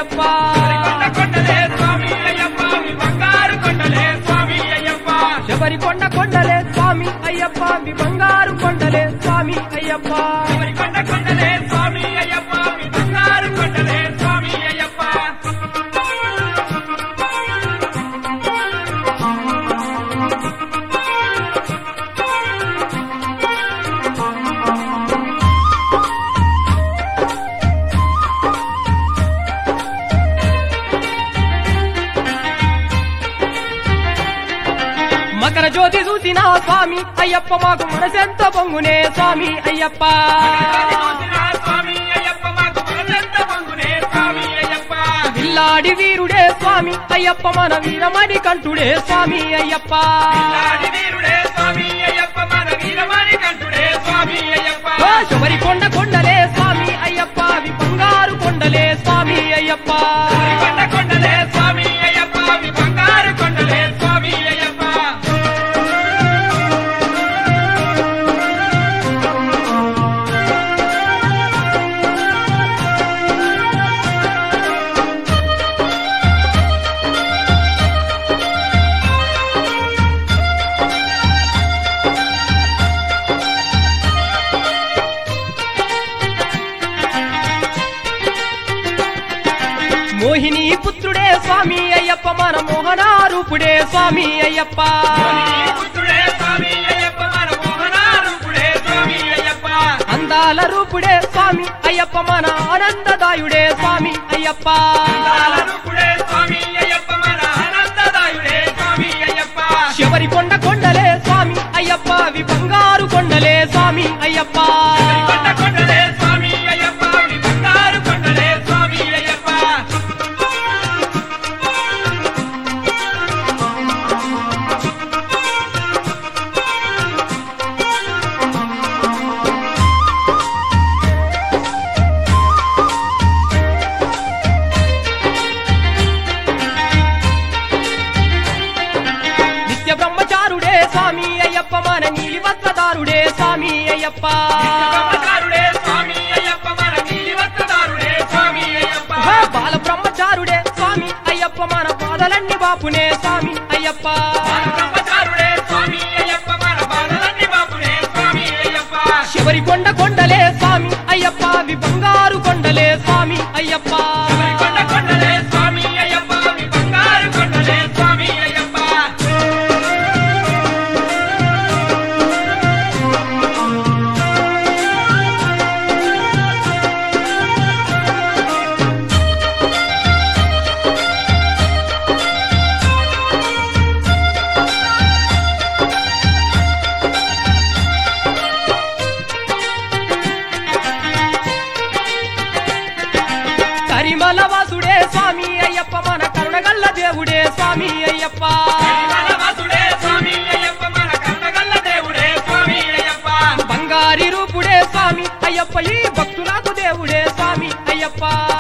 అయ్యప్ప కొండ కొండలే స్వామి అయ్యప్ప మీ బంగారు కొండలే స్వామి అయ్యప్ప శబరి కొండ కొండలే స్వామి అయ్యప్ప మీ బంగారు కొండలే స్వామి అయ్యప్ప శబరి కొండ కొండలే స్వామి అయ్యప్ప మీ బంగారు కొండలే స్వామి అయ్యప్ప మకర జ్యోతి చూసిన స్వామి అయ్యప్ప మాకు మనసెంత పొంగునే స్వామి అయ్యప్ప చూసినా స్వామి అయ్యప్ప మాకు మనసెంత పొంగునే స్వామి అయ్యప్ప పిల్లాడి వీరుడే స్వామి అయ్యప్ప మన వీరమణి కంఠుడే స్వామి అయ్యప్ప నాడి వీరుడే స్వామి అయ్యప్ప మన వీరమణి కంఠుడే స్వామి అయ్యప్ప ఓ శబరి కొండ కొండలే స్వామి అయ్యప్ప అవి బంగారు కొండలే స్వామి అయ్యప్ప శబరి కొండ కొండలే స్వామి అయ్యప్ప మీ బంగారు కొండలే స్వామి అయ్యప్ప మోహిని పుత్రుడే స్వామి అయ్యప్ప మన మోహనారూపుడే స్వామి అయ్యప్ప పుత్రుడే స్వామి అయ్యప్ప మన మోహనారూపుడే స్వామి అయ్యప్ప అందాల రూపుడే స్వామి అయ్యప్ప మన ఆనందదాయుడే స్వామి అయ్యప్ప రూపుడే స్వామి అయ్యప్ప మన ఆనందదాయుడే స్వామి అయ్యప్ప శబరి కొండ కొండలే స్వామి అయ్యప్ప అవి బంగారు కొండలే స్వామి అయ్యప్ప కొండ కొండలే స్వామి అయ్యప్ప మీ బంగారు కొండలే స్వామి అయ్యప్ప నిత్య బ్రహ్మచారుడే స్వామి అయ్యప్ప మన నీలి వస్త్రదారుడే స్వామి అయ్యప్ప బ్రహ్మచారుడే స్వామి అయ్యప్ప మన నీలివత్తదారుడే స్వామి అయ్యప్ప ఆ బాల బ్రహ్మచారుడే స్వామి అయ్యప్ప మన బాధలన్నీ బాపునే స్వామి అయ్యప్ప బ్రహ్మచారుడే స్వామి అయ్యప్ప మన బాధలన్నీ బాపునే స్వామి అయ్యప్ప శబరి కొండ కొండలే స్వామి అయ్యప్ప అవి బంగారు కొండలే స్వామి అయ్యప్ప శబరి కొండ కొండలే స్వామి అయ్యప్ప మీ బంగారు కొండలే స్వామి అయ్యప్ప కరిమల వాసుడే స్వామి అయ్యప్ప మన కరుణగల్ల దేవుడే స్వామి అయ్యప్ప వాసుడే స్వామి అయ్యప్ప మన కన్నగల్ల దేవుడే స్వామి అయ్యప్ప బంగారి రూపుడే స్వామి అయ్యప్ప ఈ భక్తులకు దేవుడే స్వామి అయ్యప్ప